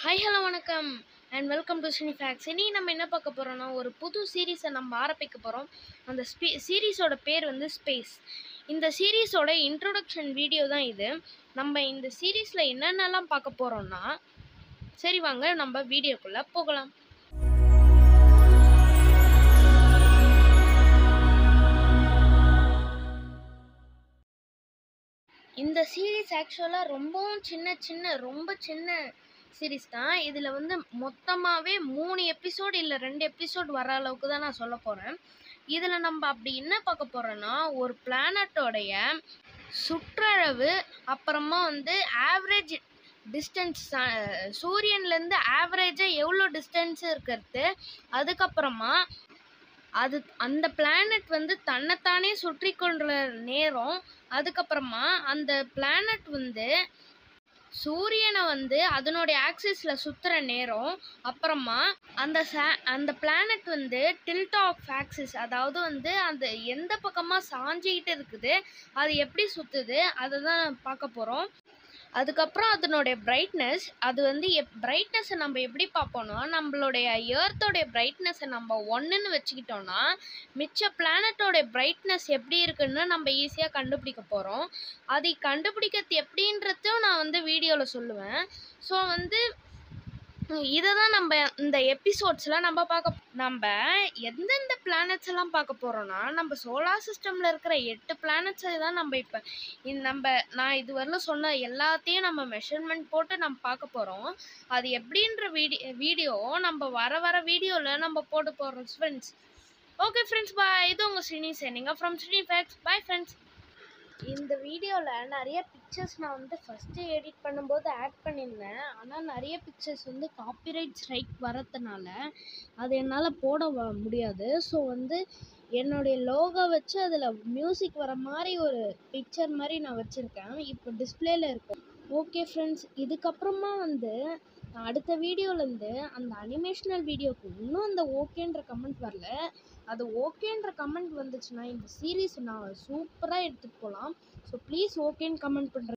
hi hello வணக்கம் and welcome to Cine Facts இனி நம்ம என்ன பார்க்க போகிறோம்னா ஒரு புது சீரீஸை நம்ம ஆரம்பிக்க போகிறோம் அந்த ஸ்பீ சீரீஸோட பேர் வந்து ஸ்பேஸ் இந்த சீரீஸோட இன்ட்ரோடக்ஷன் வீடியோ தான் இது நம்ம இந்த சீரீஸில் என்னென்னலாம் பார்க்க போகிறோம்னா சரி வாங்க நம்ம வீடியோக்குள்ளே போகலாம் இந்த சீரீஸ் ஆக்சுவலாக ரொம்பவும் சின்ன சின்ன ரொம்ப சின்ன சீரீஸ் தான் இதில் வந்து மொத்தமாகவே மூணு எபிசோடு இல்லை ரெண்டு எபிசோட் வர அளவுக்கு தான் நான் சொல்ல போகிறேன் இதில் நம்ம அப்படி என்ன பார்க்க போகிறோன்னா ஒரு பிளானட்டோடைய சுற்றளவு அப்புறமா வந்து ஆவரேஜ் டிஸ்டன்ஸ் சூரியன்லேருந்து ஆவரேஜாக எவ்வளோ டிஸ்டன்ஸ் இருக்கிறது அதுக்கப்புறமா அது அந்த பிளானட் வந்து தன்னைத்தானே சுற்றி கொண்ட நேரம் அதுக்கப்புறமா அந்த பிளானட் வந்து சூரியனை வந்து அதனுடைய ஆக்சிஸில் சுற்றுற நேரம் அப்புறமா அந்த சா அந்த பிளானட் வந்து டில்ட் ஆஃப் ஆக்சிஸ் அதாவது வந்து அந்த எந்த பக்கமாக சாஞ்சிக்கிட்டு இருக்குது அது எப்படி சுற்றுது அதை தான் பார்க்க போகிறோம் அதுக்கப்புறம் அதனுடைய பிரைட்னஸ் அது வந்து எப் பிரைட்னஸை நம்ம எப்படி பார்ப்போம்னா நம்மளுடைய ஏர்த்தோடைய பிரைட்னஸை நம்ம ஒன்றுன்னு வச்சுக்கிட்டோம்னா மிச்ச பிளானட்டோடைய பிரைட்னஸ் எப்படி இருக்குன்னு நம்ம ஈஸியாக கண்டுபிடிக்க போகிறோம் அதை கண்டுபிடிக்கிறது எப்படின்றதும் நான் வந்து வீடியோவில் சொல்லுவேன் ஸோ வந்து இதை தான் நம்ம இந்த எபிசோட்ஸில் நம்ம பார்க்க நம்ம எந்தெந்த பிளானட்ஸ் எல்லாம் பார்க்க போகிறோன்னா நம்ம சோலார் சிஸ்டமில் இருக்கிற எட்டு பிளானட்ஸை தான் நம்ம இப்போ இந்த நம்ம நான் இதுவரையிலும் சொன்ன எல்லாத்தையும் நம்ம மெஷர்மெண்ட் போட்டு நம்ம பார்க்க போகிறோம் அது எப்படின்ற வீடியோ வீடியோ நம்ம வர வர வீடியோவில் நம்ம போட்டு போடுறோம் ஃப்ரெண்ட்ஸ் ஓகே ஃப்ரெண்ட்ஸ் பாய் இது உங்கள் ஸ்ரீனி சேனிங்க from Srini Facts bye friends இந்த வீடியோவில் நிறைய பிக்சர்ஸ் நான் வந்து ஃபஸ்ட்டு எடிட் பண்ணும்போது ஆட் பண்ணியிருந்தேன் ஆனால் நிறைய பிக்சர்ஸ் வந்து காப்பிரைட் ஸ்ட்ரைக் வரதுனால அது என்னால் போட வ- முடியாது ஸோ வந்து என்னுடைய லோகோ வச்சு அதில் மியூசிக் வர மாதிரி ஒரு பிக்சர் மாதிரி நான் வச்சுருக்கேன் இப்போ டிஸ்பிளேல இருக்கும் ஓகே ஃப்ரெண்ட்ஸ் இதுக்கப்புறமா வந்து நான் அடுத்த வீடியோலேருந்து அந்த அனிமேஷனல் வீடியோக்கு இன்னும் அந்த ஓகேன்ற கமெண்ட் வரல அது ஓகேன்ற கமெண்ட் வந்துச்சுன்னா இந்த சீரீஸ் நான் சூப்பராக எடுத்துகிட்டு போகலாம் ஸோ ப்ளீஸ் ஓகேன்னு கமெண்ட் பண்ணுறேன்